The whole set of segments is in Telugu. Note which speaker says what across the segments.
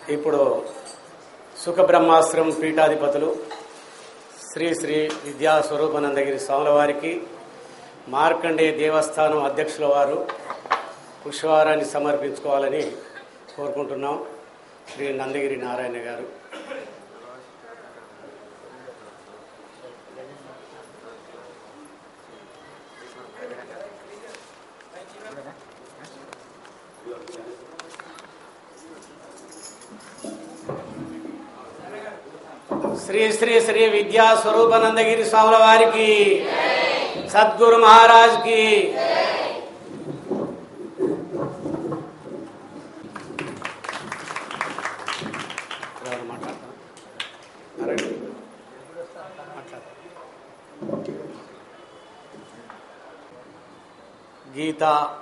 Speaker 1: ఇప్పుడు సుఖబ్రహ్మాశ్రమం పీఠాధిపతులు శ్రీ శ్రీ విద్యా స్వరూపానందగిరి స్వాముల వారికి మార్కండే దేవస్థానం అధ్యక్షుల వారు పుష్పహారాన్ని సమర్పించుకోవాలని కోరుకుంటున్నాం శ్రీ నందగిరి నారాయణ గారు శ్రీ శ్రీ శ్రీ విద్యా స్వరూపానందగిరి స్వాముల వారికి సద్గురు మహారాజ్ కి ఎవరు మాట్లాడతారా? అరండి. మాట్లాడతారా? గీత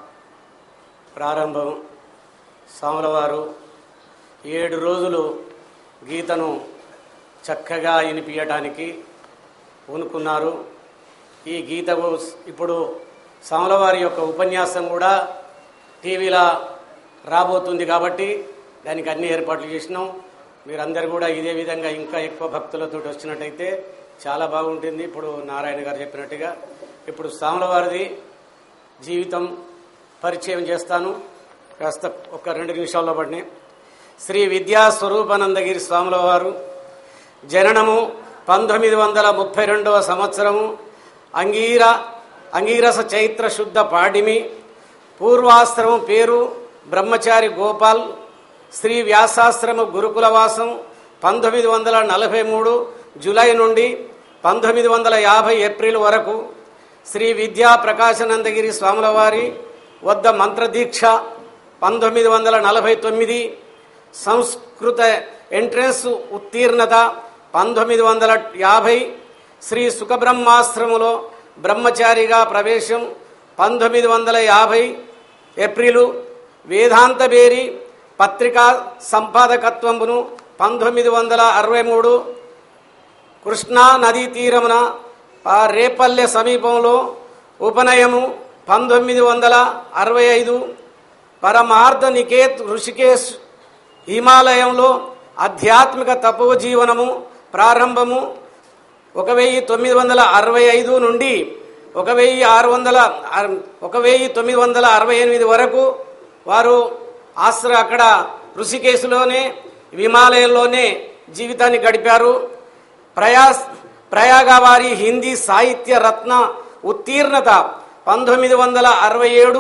Speaker 1: ప్రారంభం స్వాములవారు ఏడు రోజులు గీతను చక్కగా వినిపించటానికి పూనుకున్నారు ఈ గీతకు ఇప్పుడు సాములవారి యొక్క ఉపన్యాసం కూడా టీవీలో రాబోతుంది కాబట్టి దానికి అన్ని ఏర్పాట్లు చేసినాం మీరందరూ కూడా ఇదే విధంగా ఇంకా ఎక్కువ భక్తులతో వచ్చినట్టయితే చాలా బాగుంటుంది ఇప్పుడు నారాయణ గారు చెప్పినట్టుగా ఇప్పుడు సాములవారిది జీవితం పరిచయం చేస్తాను కాస్త ఒక రెండు నిమిషాల్లో పడినాయి శ్రీ విద్యా స్వరూపానందగిరి స్వాముల వారు జననము పంతొమ్మిది వందల ముప్పై రెండవ సంవత్సరము అంగీర అంగీరస చైత్ర శుద్ధ పాడిమి పూర్వాశ్రమం పేరు బ్రహ్మచారి గోపాల్ శ్రీ వ్యాసాశ్రమ గురుకులవాసం పంతొమ్మిది వందల నలభై మూడు జూలై నుండి పంతొమ్మిది వందల యాభై ఏప్రిల్ వరకు శ్రీ విద్యా ప్రకాశానందగిరి స్వాముల వారి వద్ద మంత్రదీక్ష పంతొమ్మిది వందల నలభై తొమ్మిది సంస్కృత ఎంట్రన్స్ ఉత్తీర్ణత పంతొమ్మిది వందల యాభై శ్రీ సుఖబ్రహ్మాశ్రములో బ్రహ్మచారిగా ప్రవేశం పంతొమ్మిది వందల యాభై ఏప్రిలు వేదాంతబేరి పత్రికా సంపాదకత్వమును పంతొమ్మిది వందల అరవై మూడు కృష్ణా నదీ తీరమున ఆ రేపల్లె సమీపంలో ఉపనయము పంతొమ్మిది వందల అరవై ఐదు పరమార్థ నికేత్ ఋషికేశ్ హిమాలయంలో ఆధ్యాత్మిక తపోజీవనము ప్రారంభము ఒక వెయ్యి తొమ్మిది వందల అరవై ఐదు నుండి ఒక వెయ్యి ఆరు వందల అర- ఒక వెయ్యి తొమ్మిది వందల అరవై ఎనిమిది వరకు వారు ఆశ్ర అక్కడ ఋషికేశులోనే హిమాలయంలోనే జీవితాన్ని గడిపారు ప్రయాస్ ప్రయాగ వారి హిందీ సాహిత్య రత్న ఉత్తీర్ణత పంతొమ్మిది వందల అరవై ఏడు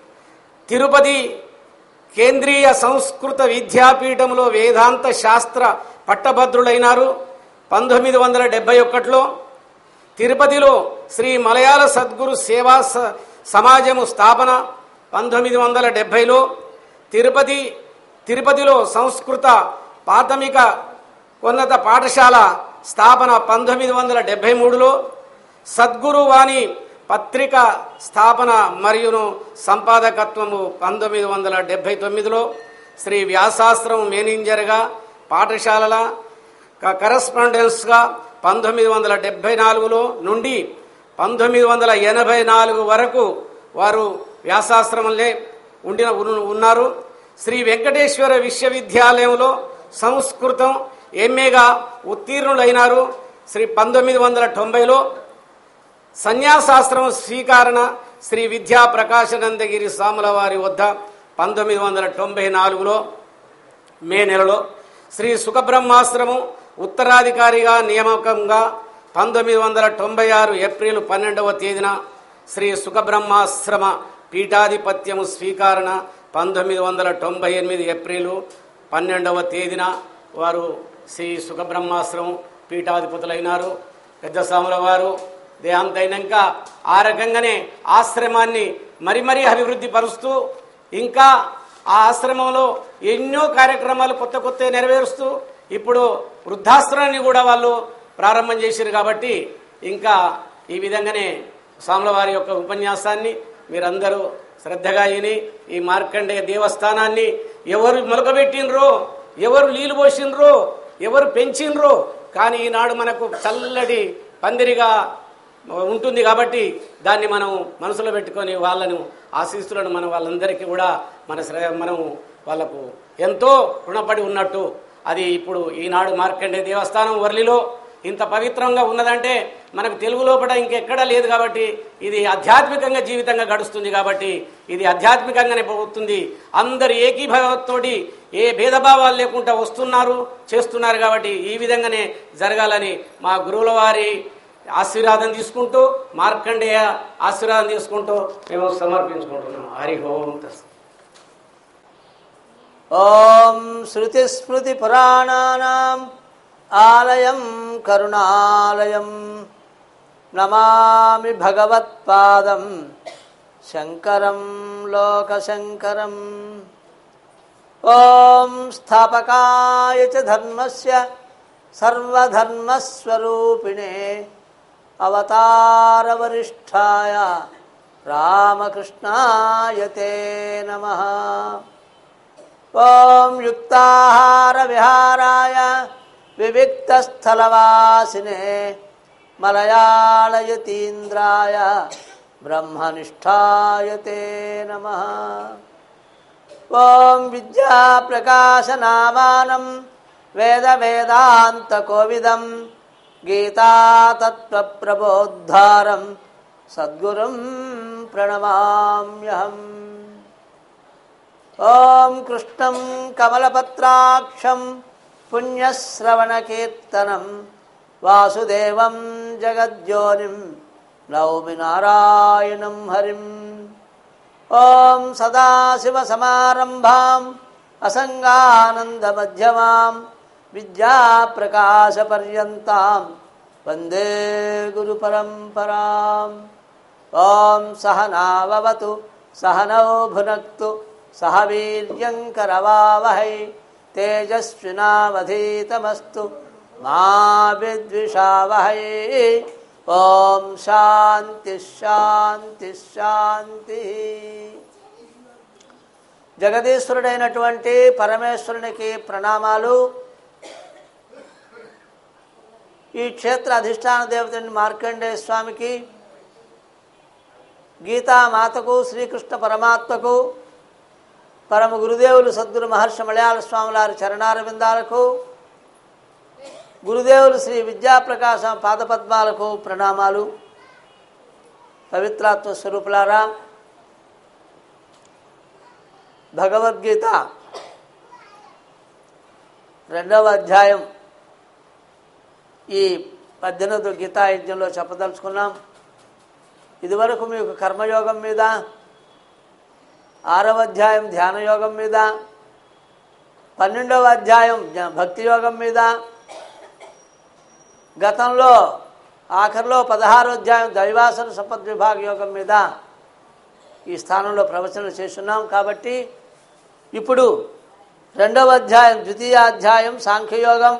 Speaker 1: తిరుపతి కేంద్రీయ సంస్కృత విద్యాపీఠంలో వేదాంత శాస్త్ర పట్టభద్రులైనారు పంతొమ్మిది వందల డెబ్బై ఒకటిలో తిరుపతిలో శ్రీ మలయాళ సద్గురు సేవా స- సమాజము స్థాపన పంతొమ్మిది వందల డెబ్బైలో తిరుపతి తిరుపతిలో సంస్కృత ప్రాథమిక ఉన్నత పాఠశాల స్థాపన పంతొమ్మిది వందల డెబ్బై మూడులో సద్గురు వాణి పత్రిక స్థాపన మరియును సంపాదకత్వము పంతొమ్మిది వందల డెబ్బై తొమ్మిదిలో శ్రీ వ్యాసాస్త్రం మేనేజర్గా పాఠశాలల క- కరస్పాండెన్స్గా పంతొమ్మిది వందల డెబ్బై నాలుగులో నుండి పంతొమ్మిది వందల ఎనభై నాలుగు వరకు వారు వ్యాసాశ్రమంలో ఉండిన ఉన్- ఉన్నారు శ్రీ వెంకటేశ్వర విశ్వవిద్యాలయంలో సంస్కృతం ఎంఏగా ఉత్తీర్ణులైనారు శ్రీ పంతొమ్మిది వందల తొంభైలో సన్యాసాశ్రమం స్వీకరణ శ్రీ విద్యా ప్రకాశానందగిరి స్వాముల వారి వద్ద పంతొమ్మిది వందల తొంభై నాలుగులో మే నెలలో శ్రీ సుఖబ్రహ్మాశ్రమం ఉత్తరాధికారిగా నియామకంగా పంతొమ్మిది వందల తొంభై ఆరు ఏప్రిల్ పన్నెండవ తేదీన శ్రీ సుఖబ్రహ్మాశ్రమ పీఠాధిపత్యము స్వీకరణ పంతొమ్మిది వందల తొంభై ఎనిమిది ఏప్రిల్ పన్నెండవ తేదీన వారు శ్రీ సుఖబ్రహ్మాశ్రమం పీఠాధిపతులైనారు పెద్ద స్వాముల వారు దేహాంతైనాక ఆ రకంగానే ఆశ్రమాన్ని మరి మరీ అభివృద్ధి పరుస్తూ ఇంకా ఆ ఆశ్రమంలో ఎన్నో కార్యక్రమాలు కొత్త కొత్త నెరవేరుస్తూ ఇప్పుడు వృద్ధాశ్రమాన్ని కూడా వాళ్ళు ప్రారంభం చేశారు కాబట్టి ఇంకా ఈ విధంగానే స్వాముల వారి యొక్క ఉపన్యాసాన్ని మీరందరూ శ్రద్ధగా విని ఈ మార్కండేయ దేవస్థానాన్ని ఎవరు మొలకబెట్టినరో ఎవరు నీళ్లు పోసినరో ఎవరు పెంచినరో కానీ ఈనాడు మనకు చల్లటి పందిరిగా ఉంటుంది కాబట్టి దాన్ని మనం మనసులో పెట్టుకొని వాళ్ళను ఆశీస్సులను మనం వాళ్ళందరికీ కూడా మన శ్రే మనం వాళ్ళకు ఎంతో రుణపడి ఉన్నట్టు అది ఇప్పుడు ఈనాడు మార్కండే దేవస్థానం వర్లిలో ఇంత పవిత్రంగా ఉన్నదంటే మనకు తెలుగు లోపల ఇంకెక్కడా లేదు కాబట్టి ఇది ఆధ్యాత్మికంగా జీవితంగా గడుస్తుంది కాబట్టి ఇది ఆధ్యాత్మికంగానే పోతుంది అందరు ఏకీభావంతోటి ఏ భేదభావాలు లేకుండా వస్తున్నారు చేస్తున్నారు కాబట్టి ఈ విధంగానే జరగాలని మా గురువుల వారి ఆశీర్వాదం తీసుకుంటూ మార్కండేయ ఆశీర్వాదం తీసుకుంటూ మేము సమర్పించుకుంటున్నాం హరి ఓం తస్సత్.
Speaker 2: ఓం శృతిస్మృతిపురాణానాం ఆలయం కరుణాలయం నమామి భగవత్పాదం శంకరం లోకశంకరం ఓం స్థాపకాయ చ ధర్మస్య సర్వధర్మస్వరూపిణే అవతారవరిష్ఠాయ రామకృష్ణాయ తే నమః ఓం యుక్తాహార విహారాయ వివిక్తస్థలవాసినే మలయాళయతీంద్రాయ బ్రహ్మనిష్టాయ తే నమ ఓం విద్యాప్రకాశనామానం వేద వేదాంతకోవిదం గీతాతత్వప్రబోద్ధారం సద్గురుం ప్రణమామ్యహం ఓం కృష్ణం కమలపత్రాక్షం పుణ్యశ్రవణకీర్తనం వాసుదేవం జగజ్యోనిం నౌమి నారాయణం హరిం ఓం సదాశివసమారంభాం అసంగానందమధ్యమాం విద్యాప్రకాశపర్యంతాం వందే గురుపరంపరాం ఓం సహనావవతు సహనౌ భునక్తు సహ వీర్యంకరవావహై తేజస్వినావధీతమస్తు మా విద్విషావహై ఓం శాంతి శాంతి శాంతి జగదీశ్వరుడైనటువంటి పరమేశ్వరునికి ప్రణామాలు ఈ క్షేత్ర అధిష్టాన దేవతని మార్కండేయ స్వామికి గీతామాతకు శ్రీకృష్ణ పరమాత్మకు పరమ గురుదేవులు సద్గురు మహర్షి మలయాళ స్వాములారి చరణారవిందాలకు గురుదేవులు శ్రీ విద్యాప్రకాశ పాదపద్మాలకు ప్రణామాలు పవిత్రాత్మ స్వరూపులారా భగవద్గీత రెండవ అధ్యాయం ఈ పద్దెనిమిది గీతా యజ్ఞంలో చెప్పదలుచుకున్నాం ఇదివరకు మీకు కర్మయోగం మీద ఆరవ అధ్యాయం ధ్యాన యోగం మీద పన్నెండవ అధ్యాయం జ్ఞ- భక్తి యోగం మీద గతంలో ఆఖరిలో పదహారో అధ్యాయం దైవాసన సంపద్ విభాగ యోగం మీద ఈ స్థానంలో ప్రవచనలు చేస్తున్నాం కాబట్టి ఇప్పుడు రెండవ అధ్యాయం ద్వితీయ అధ్యాయం సాంఖ్యయోగం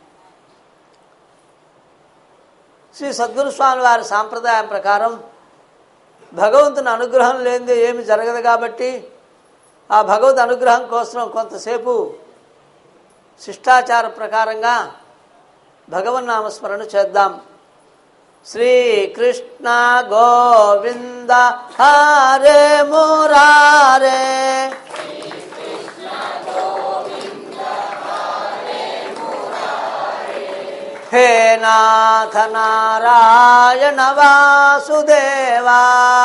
Speaker 2: శ్రీ సద్గురు స్వామి వారి సాంప్రదాయం ప్రకారం భగవంతుని అనుగ్రహం లేనిదే ఏమి జరగదు కాబట్టి ఆ భగవద్ అనుగ్రహం కోసం కొంతసేపు శిష్టాచార ప్రకారంగా భగవన్నామస్మరణ చేద్దాం శ్రీకృష్ణ గోవింద హరే మురారే హే నాథ నారాయణ వాసుదేవా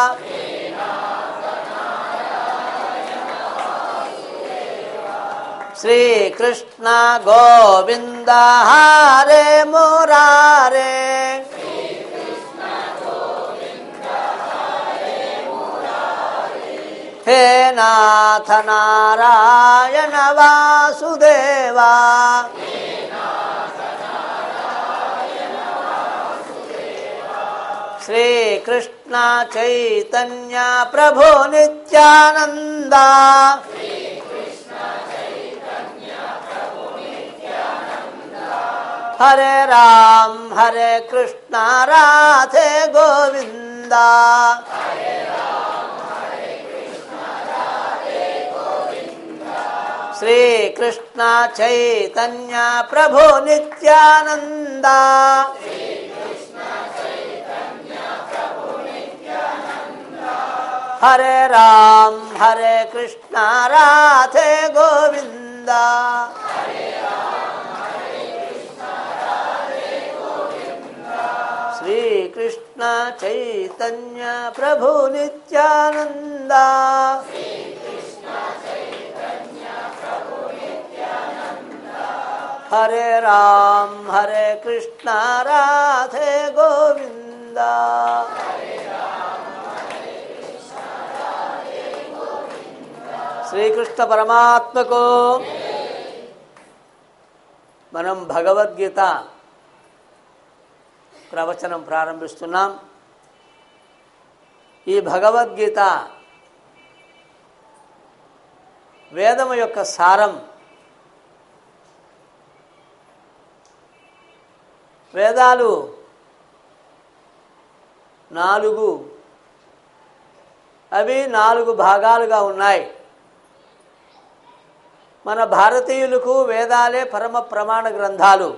Speaker 2: శ్రీకృష్ణ గోవింద హరే మురారే హే నాథ నారాయణ వాసుదేవా శ్రీకృష్ణ చైతన్య ప్రభు నిత్యానంద హరే రామ్ హరే కృష్ణ రాధే గోవింద శ్రీకృష్ణ చైతన్య ప్రభు నిత్యానంద హరే రామ్ హరే కృష్ణ రాధే గోవింద శ్రీకృష్ణ చైతన్య ప్రభు నిత్యానంద హరే రామ్ హరే కృష్ణ రాధే గోవింద శ్రీకృష్ణ పరమాత్మకు మనం భగవద్గీత ప్రవచనం ప్రారంభిస్తున్నాం ఈ భగవద్గీత వేదము యొక్క సారం వేదాలు నాలుగు అవి నాలుగు భాగాలుగా ఉన్నాయి మన భారతీయులకు వేదాలే పరమ ప్రమాణ గ్రంథాలు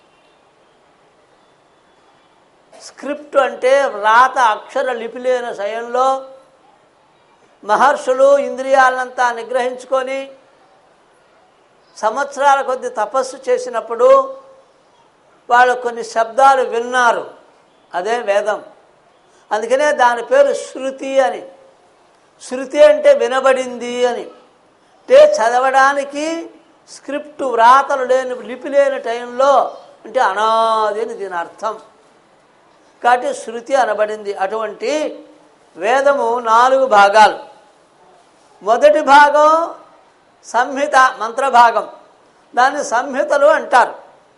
Speaker 2: స్క్రిప్ట్ అంటే వ్రాత అక్షర లిపి లేని శయంలో మహర్షులు ఇంద్రియాలంతా నిగ్రహించుకొని సంవత్సరాల కొద్ది తపస్సు చేసినప్పుడు వాళ్ళు కొన్ని శబ్దాలు విన్నారు అదే వేదం అందుకనే దాని పేరు శృతి అని శృతి అంటే వినబడింది అని అంటే చదవడానికి స్క్రిప్ట్ వ్రాతలు లేని లిపి లేని టైంలో అంటే అనాది అని దీని అర్థం కాబట్టి శృతి అనబడింది అటువంటి వేదము నాలుగు భాగాలు మొదటి భాగం సంహిత మంత్రభాగం దాన్ని సంహితలు అంటారు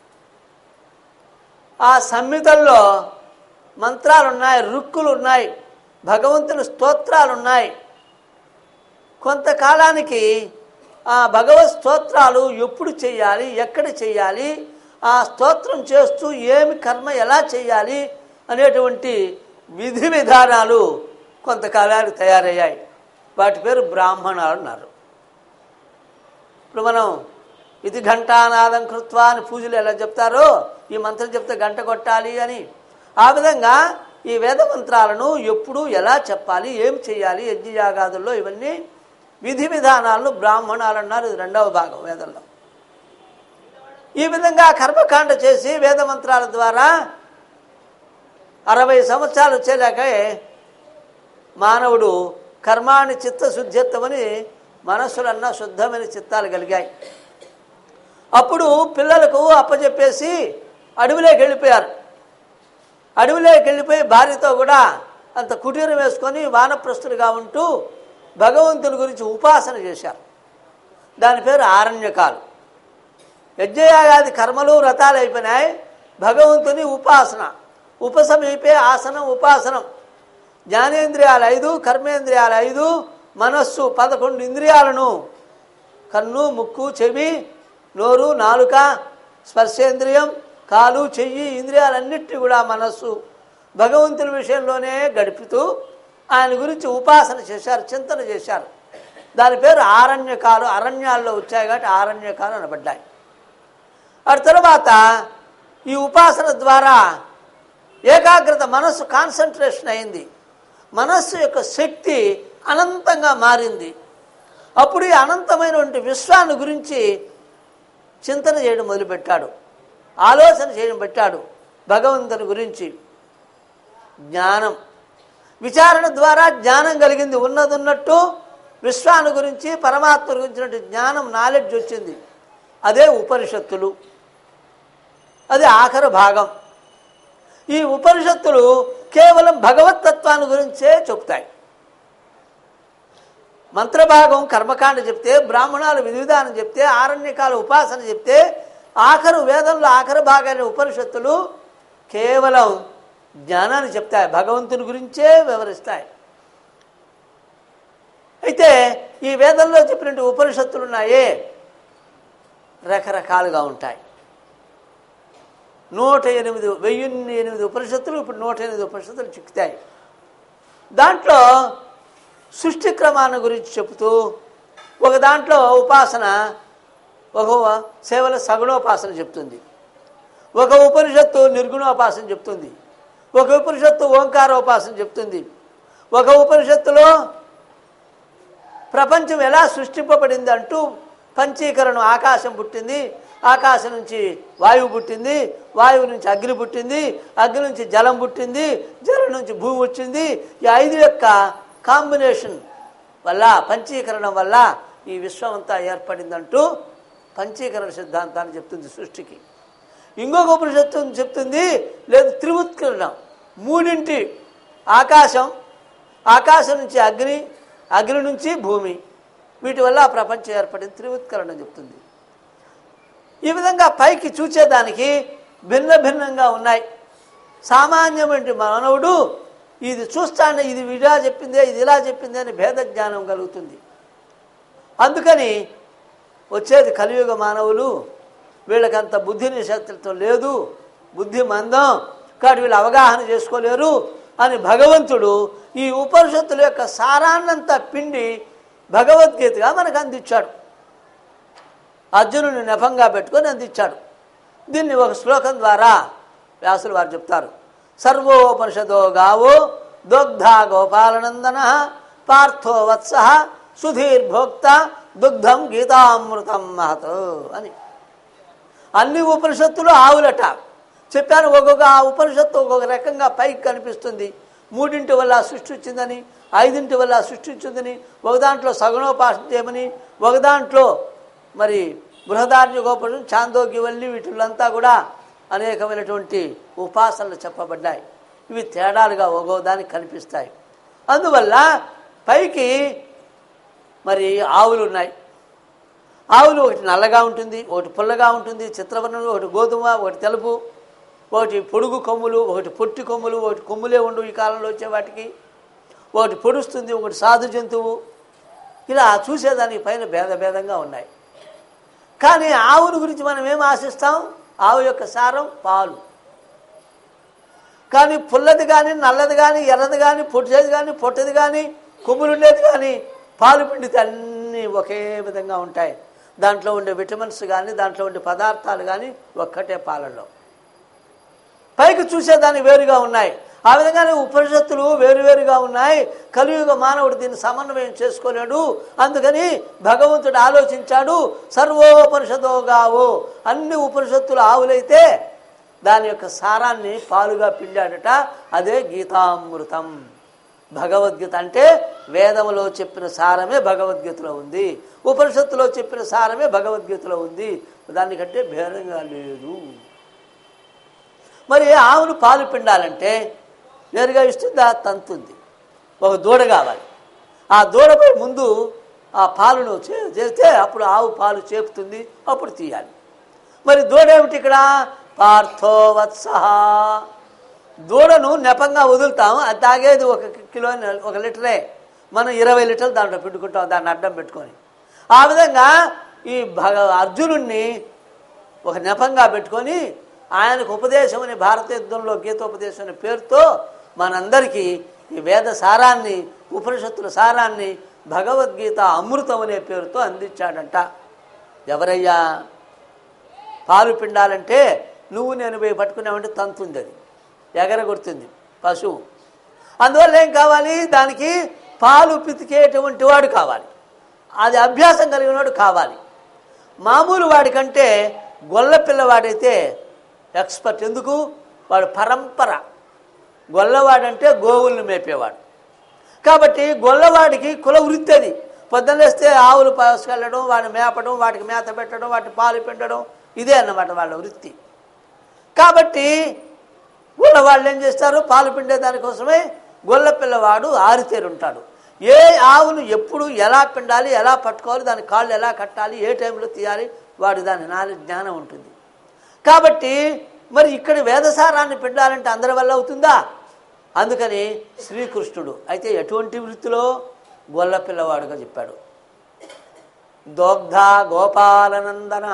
Speaker 2: ఆ సంహితల్లో మంత్రాలు ఉన్నాయి రుక్కులు ఉన్నాయి భగవంతుని స్తోత్రాలు ఉన్నాయి కొంతకాలానికి ఆ భగవత్ స్తోత్రాలు ఎప్పుడు చేయాలి ఎక్కడ చేయాలి ఆ స్తోత్రం చేస్తూ ఏమి కర్మ ఎలా చేయాలి అనేటువంటి విధి విధానాలు కొంతకాలానికి తయారయ్యాయి వాటి పేరు బ్రాహ్మణాలు అన్నారు ఇప్పుడు మనం ఇది ఘంటానాదం కృత్వా అని పూజలు ఎలా చెప్తారో ఈ మంత్రం చెప్తే గంట కొట్టాలి అని ఆ విధంగా ఈ వేద మంత్రాలను ఎప్పుడు ఎలా చెప్పాలి ఏం చేయాలి యజ్ఞయాగాదుల్లో ఇవన్నీ విధి విధానాలను బ్రాహ్మణాలు అన్నారు ఇది రెండవ భాగం వేదంలో ఈ విధంగా కర్మకాండ చేసి వేద మంత్రాల ద్వారా అరవై సంవత్సరాలు వచ్చేలాకే మానవుడు కర్మాని చిత్తశుద్ధిత్వమని మనస్సులన్నా శుద్ధమైన చిత్తాలు కలిగాయి అప్పుడు పిల్లలకు అప్పచెప్పేసి అడవిలోకి వెళ్ళిపోయారు అడవిలోకి వెళ్ళిపోయి భార్యతో కూడా అంత కుటీరం వేసుకొని వానప్రస్తులుగా ఉంటూ భగవంతుని గురించి ఉపాసన చేశారు దాని పేరు ఆరణ్యకాలు యజ్ఞయాగాది కర్మలు వ్రతాలు అయిపోయినాయి భగవంతుని ఉపాసన ఉపసమీపే ఆసనం ఉపాసనం జ్ఞానేంద్రియాలు ఐదు కర్మేంద్రియాలు ఐదు మనస్సు పదకొండు ఇంద్రియాలను కన్ను ముక్కు చెవి నోరు నాలుక స్పర్శేంద్రియం కాలు చెయ్యి ఇంద్రియాలన్నిటినీ కూడా మనస్సు భగవంతుని విషయంలోనే గడుపుతూ ఆయన గురించి ఉపాసన చేశారు చింతన చేశారు దాని పేరు ఆరణ్యకాలు అరణ్యాల్లో వచ్చాయి కాబట్టి ఆరణ్యకాలు అనబడ్డాయి ఆ తర్వాత ఈ ఉపాసన ద్వారా ఏకాగ్రత మనస్సు కాన్సన్ట్రేషన్ అయింది మనస్సు యొక్క శక్తి అనంతంగా మారింది అప్పుడు ఈ అనంతమైనటువంటి విశ్వాన్ని గురించి చింతన చేయడం మొదలుపెట్టాడు ఆలోచన చేయడం పెట్టాడు భగవంతుని గురించి జ్ఞానం విచారణ ద్వారా జ్ఞానం కలిగింది ఉన్నది ఉన్నట్టు విశ్వాన్ని గురించి పరమాత్మ గురించినట్టు జ్ఞానం నాలెడ్జ్ వచ్చింది అదే ఉపనిషత్తులు అది ఆఖరి భాగం ఈ ఉపనిషత్తులు కేవలం భగవతత్వాన్ని గురించే చెప్తాయి మంత్రభాగం కర్మకాండ చెప్తే బ్రాహ్మణాలు విధి విధానం చెప్తే ఆరణ్యకాల ఉపాసన చెప్తే ఆఖరు వేదంలో ఆఖరి భాగాన్ని ఉపనిషత్తులు కేవలం జ్ఞానాన్ని చెప్తాయి భగవంతుని గురించే వివరిస్తాయి అయితే ఈ వేదంలో చెప్పినట్టు ఉపనిషత్తులు ఉన్నాయే రకరకాలుగా ఉంటాయి నూట ఎనిమిది వెయ్యిన్ని ఎనిమిది ఉపనిషత్తులు ఇప్పుడు నూట ఎనిమిది ఉపనిషత్తులు చిక్కుతాయి దాంట్లో సృష్టి క్రమాన్ని గురించి చెబుతూ ఒక దాంట్లో ఉపాసన ఒక సేవల సగుణోపాసన చెప్తుంది ఒక ఉపనిషత్తు నిర్గుణోపాసన చెప్తుంది ఒక ఉపనిషత్తు ఓంకారోపాసన చెప్తుంది ఒక ఉపనిషత్తులో ప్రపంచం ఎలా సృష్టింపబడింది అంటూ పంచీకరణం ఆకాశం పుట్టింది ఆకాశం నుంచి వాయువు పుట్టింది వాయువు నుంచి అగ్ని పుట్టింది అగ్ని నుంచి జలం పుట్టింది జలం నుంచి భూమి వచ్చింది ఈ ఐదు యొక్క కాంబినేషన్ వల్ల పంచీకరణం వల్ల ఈ విశ్వం అంతా ఏర్పడిందంటూ పంచీకరణ సిద్ధాంతాన్ని చెప్తుంది సృష్టికి ఇంకొక ఉపనిషత్తు చెప్తుంది లేదు త్రివుత్కరణం మూడింటి ఆకాశం ఆకాశం నుంచి అగ్ని అగ్ని నుంచి భూమి వీటి వల్ల ఆ ప్రపంచం ఏర్పడింది త్రివుత్కరణం చెప్తుంది ఈ విధంగా పైకి చూచేదానికి భిన్న భిన్నంగా ఉన్నాయి సామాన్యమైన మానవుడు ఇది చూస్తానే ఇది ఇలా చెప్పిందే ఇది ఇలా చెప్పిందే అని భేద జ్ఞానం కలుగుతుంది అందుకని వచ్చేది కలియుగ మానవులు వీళ్ళకంత బుద్ధి నిశక్తితో లేదు బుద్ధి మందం కాబట్టి వీళ్ళు అవగాహన చేసుకోలేరు అని భగవంతుడు ఈ ఉపనిషత్తుల యొక్క సారాన్నంతా పిండి భగవద్గీతగా మనకు అందించాడు అర్జునుని నెపంగా పెట్టుకొని అందించాడు దీన్ని ఒక శ్లోకం ద్వారా వ్యాసులు వారు చెప్తారు సర్వోపనిషదో గావో దొగ్ధ గోపాలనందన పార్థో వత్స సుధీర్భోక్త దుగ్ధం గీతామృతం మహత్ అని అన్ని ఉపనిషత్తులు ఆవులట చెప్పాను ఒక్కొక్క ఆ ఉపనిషత్తు ఒక్కొక్క రకంగా పైకి కనిపిస్తుంది మూడింటి వల్ల సృష్టి వచ్చిందని ఐదింటి వల్ల సృష్టి వచ్చిందని ఒక దాంట్లో సగుణోపాసన చేయమని ఒక దాంట్లో మరి బృహదార్య గోపం చాందోగ్యవల్లి వీటిల్లంతా కూడా అనేకమైనటువంటి ఉపాసనలు చెప్పబడ్డాయి ఇవి తేడాలుగా ఒక్కో దానికి కనిపిస్తాయి అందువల్ల పైకి మరి ఆవులు ఉన్నాయి ఆవులు ఒకటి నల్లగా ఉంటుంది ఒకటి పుల్లగా ఉంటుంది చిత్రవర్ణం ఒకటి గోధుమ ఒకటి తెలుపు ఒకటి పొడుగు కొమ్ములు ఒకటి పొట్టి కొమ్ములు ఒకటి కొమ్ములే ఉండు ఈ కాలంలో వచ్చే వాటికి ఒకటి పొడుస్తుంది ఒకటి సాధు జంతువు ఇలా చూసేదానికి పైన భేద భేదంగా ఉన్నాయి కానీ ఆవుని గురించి మనం ఏం ఆశిస్తాం ఆవు యొక్క సారం పాలు కానీ పుల్లది కానీ నల్లది కానీ ఎర్రది కానీ పొట్టేది కానీ పొట్టది కానీ కొమ్ములుండేది కానీ పాలు పిండితే అన్నీ ఒకే విధంగా ఉంటాయి దాంట్లో ఉండే విటమిన్స్ కానీ దాంట్లో ఉండే పదార్థాలు కానీ ఒక్కటే పాలల్లో పైకి చూసేదాన్ని వేరుగా ఉన్నాయి ఆ విధంగానే ఉపనిషత్తులు వేరువేరుగా ఉన్నాయి కలియుగ మానవుడు దీన్ని సమన్వయం చేసుకోలేడు అందుకని భగవంతుడు ఆలోచించాడు సర్వోపనిషదో గావు అన్ని ఉపనిషత్తులు ఆవులైతే దాని యొక్క సారాన్ని పాలుగా పిండాడట అదే గీతామృతం భగవద్గీత అంటే వేదములో చెప్పిన సారమే భగవద్గీతలో ఉంది ఉపనిషత్తులో చెప్పిన సారమే భగవద్గీతలో ఉంది దానికంటే భేదంగా లేదు మరి ఆవును పాలు పిండాలంటే నేరుగా ఇస్తుందా తంతుంది ఒక దూడ కావాలి ఆ దూడపై ముందు ఆ పాలను చే- చేస్తే అప్పుడు ఆవు పాలు చేపుతుంది అప్పుడు తీయాలి మరి దూడ ఏమిటి ఇక్కడ పార్థో వత్స దూడను నెపంగా వదులుతాం అది తాగేది ఒక కిలో ఒక లీటరే మనం ఇరవై లీటర్లు దాంట్లో పెట్టుకుంటాం దాన్ని అడ్డం పెట్టుకొని ఆ విధంగా ఈ భగ అర్జునుణ్ణి ఒక నెపంగా పెట్టుకొని ఆయనకు ఉపదేశం అని భారత యుద్ధంలో గీతోపదేశం అనే పేరుతో మనందరికీ ఈ వేద సారాన్ని ఉపనిషత్తుల సారాన్ని భగవద్గీత అమృతం అనే పేరుతో అందించాడంట ఎవరయ్యా పాలు పిండాలంటే నువ్వు నేను పోయి పట్టుకున్నామంటే తంతుంది అది ఎగరగొడుతుంది పశువు అందువల్ల ఏం కావాలి దానికి పాలు పితికేటువంటి వాడు కావాలి అది అభ్యాసం కలిగిన వాడు కావాలి మామూలు వాడికంటే గొల్ల పిల్లవాడైతే ఎక్స్పర్ట్ ఎందుకు వాడు పరంపర గొల్లవాడంటే గోవుల్ని మేపేవాడు కాబట్టి గొల్లవాడికి కుల వృత్తి అది పొద్దున్నేస్తే ఆవులు పాసుకెళ్ళడం వాడిని మేపడం వాటికి మేత పెట్టడం వాటి పాలు పిండడం ఇదే అన్నమాట వాళ్ళ వృత్తి కాబట్టి గొల్ల వాళ్ళు ఏం చేస్తారు పాలు పిండే దానికోసమే గొల్ల పిల్లవాడు ఆరితేరుంటాడు ఏ ఆవును ఎప్పుడు ఎలా పిండాలి ఎలా పట్టుకోవాలి దాని కాళ్ళు ఎలా కట్టాలి ఏ టైంలో తీయాలి వాడి దాని నాలుగు జ్ఞానం ఉంటుంది కాబట్టి మరి ఇక్కడ వేదసారాన్ని పిండాలంటే అందరి వల్ల అవుతుందా అందుకని శ్రీకృష్ణుడు అయితే ఎటువంటి వృత్తిలో గొల్ల పిల్లవాడుగా చెప్పాడు దోగ్ధ గోపాలనందన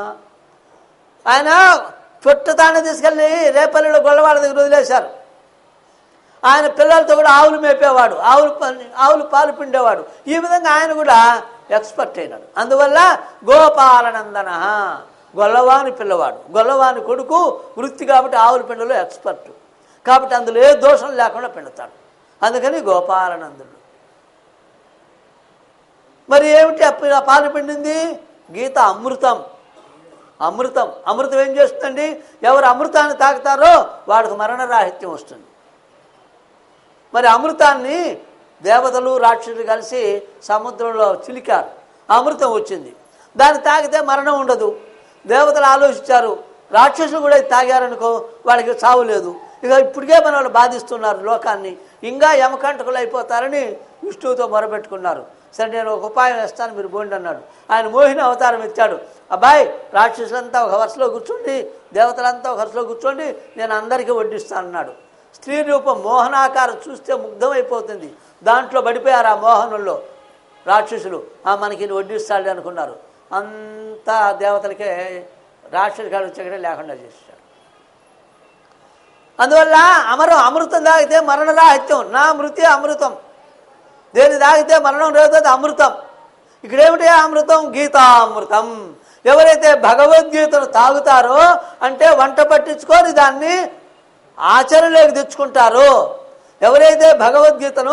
Speaker 2: ఆయన చుట్టతానే తీసుకెళ్ళి రేపల్లిలో గొల్లవాళ్ళ దగ్గర వదిలేశారు ఆయన పిల్లలతో కూడా ఆవులు మేపేవాడు ఆవులు పని- ఆవులు పాలు పిండేవాడు ఈ విధంగా ఆయన కూడా ఎక్స్పర్ట్ అయినాడు అందువల్ల గోపాలనందన గొల్లవాని పిల్లవాడు గొల్లవాని కొడుకు వృత్తి కాబట్టి ఆవుల పిండలో ఎక్స్పర్ట్ కాబట్టి అందులో ఏ దోషం లేకుండా పిండుతాడు అందుకని గోపాలనందుడు మరి ఏమిటి అప్ప- ఆ పాలు పిండింది గీత అమృతం అమృతం అమృతం ఏం చేస్తుందండి ఎవరు అమృతాన్ని తాగుతారో వాడికి మరణ రాహిత్యం వస్తుంది మరి అమృతాన్ని దేవతలు రాక్షసులు కలిసి సముద్రంలో చిలికారు అమృతం వచ్చింది దాన్ని తాగితే మరణం ఉండదు దేవతలు ఆలోచించారు రాక్షసులు కూడా ఇది తాగారనుకో వాళ్ళకి చావు లేదు ఇక ఇప్పటికే మన వాళ్ళు బాధిస్తున్నారు లోకాన్ని ఇంకా యమకంటకులు అయిపోతారని విష్ణువుతో మొరపెట్టుకున్నారు సరే నేను ఒక ఉపాయం వేస్తాను మీరు బోండి అన్నాడు ఆయన మోహిని అవతారం ఇచ్చాడు అబ్బాయి రాక్షసులంతా ఒక వరుసలో కూర్చోండి దేవతలంతా ఒక వరుసలో కూర్చోండి నేను అందరికీ వడ్డిస్తాను అన్నాడు స్త్రీ రూపం మోహనాకారం చూస్తే ముగ్ధమైపోతుంది దాంట్లో పడిపోయారు ఆ మోహనంలో రాక్షసులు ఆ మనకి ఈయన వడ్డిస్తాడు అనుకున్నారు అంతా దేవతలకే రాక్షసు కాడ వచ్చే లేకుండా చేశాడు అందువల్ల అమరం అమృతం తాగితే మరణరాహిత్యం నా మృతి అమృతం దేని తాగితే మరణం లేదు అది అమృతం ఇక్కడేమిటి అమృతం గీతామృతం ఎవరైతే భగవద్గీతను తాగుతారో అంటే వంట పట్టించుకొని దాన్ని ఆచరణలోకి తెచ్చుకుంటారో ఎవరైతే భగవద్గీతను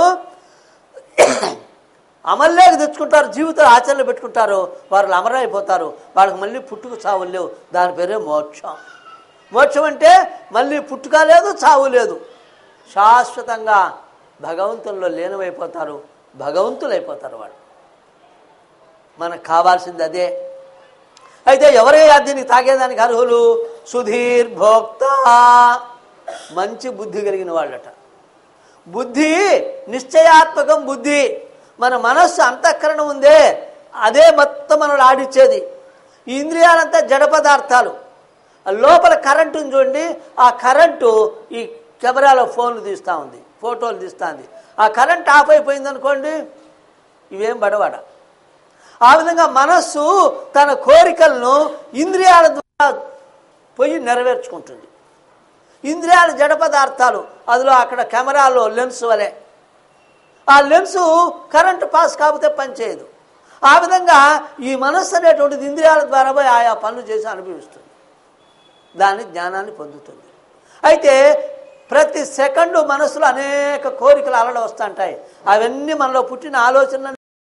Speaker 2: అమల్లోకి తెచ్చుకుంటారు జీవితం ఆచరణలో పెట్టుకుంటారో వారు అమరైపోతారు వాళ్ళకి మళ్ళీ పుట్టుక చావులు లేవు దాని పేరే మోక్షం మోక్షం అంటే మళ్ళీ పుట్టుక లేదు చావు లేదు శాశ్వతంగా భగవంతుల్లో లీనమైపోతారు భగవంతులు అయిపోతారు వాళ్ళు మనకు కావాల్సింది అదే అయితే ఎవరైనా దీనికి తాగేదానికి అర్హులు సుధీర్ భోక్త మంచి బుద్ధి కలిగిన వాళ్ళట బుద్ధి నిశ్చయాత్మకం బుద్ధి మన మనస్సు అంతఃకరణ ఉందే అదే మొత్తం మనల్ని ఆడిచ్చేది ఈ ఇంద్రియాలంతా జడ పదార్థాలు ఆ లోపల కరెంటు ఉంది చూడండి ఆ కరెంటు ఈ కెమెరాలో ఫోన్లు తీస్తూ ఉంది ఫోటోలు తీస్తుంది ఆ కరెంట్ ఆఫ్ అయిపోయింది అనుకోండి ఇవేం బడవాడ ఆ విధంగా మనస్సు తన కోరికలను ఇంద్రియాల ద్వారా పోయి నెరవేర్చుకుంటుంది ఇంద్రియాలు జడ పదార్థాలు అందులో అక్కడ కెమెరాలో లెన్స్ వలె ఆ లెన్సు కరెంటు పాస్ కాకపోతే పనిచేయదు ఆ విధంగా ఈ మనస్సు అనేటువంటిది ఇంద్రియాల ద్వారా పోయి ఆయా పనులు చేసి అనుభవిస్తుంది దాని జ్ఞానాన్ని పొందుతుంది అయితే ప్రతి సెకండు మనసులో అనేక కోరికలు అలలు వస్తుంటాయి అవన్నీ మనలో పుట్టిన ఆలోచనలు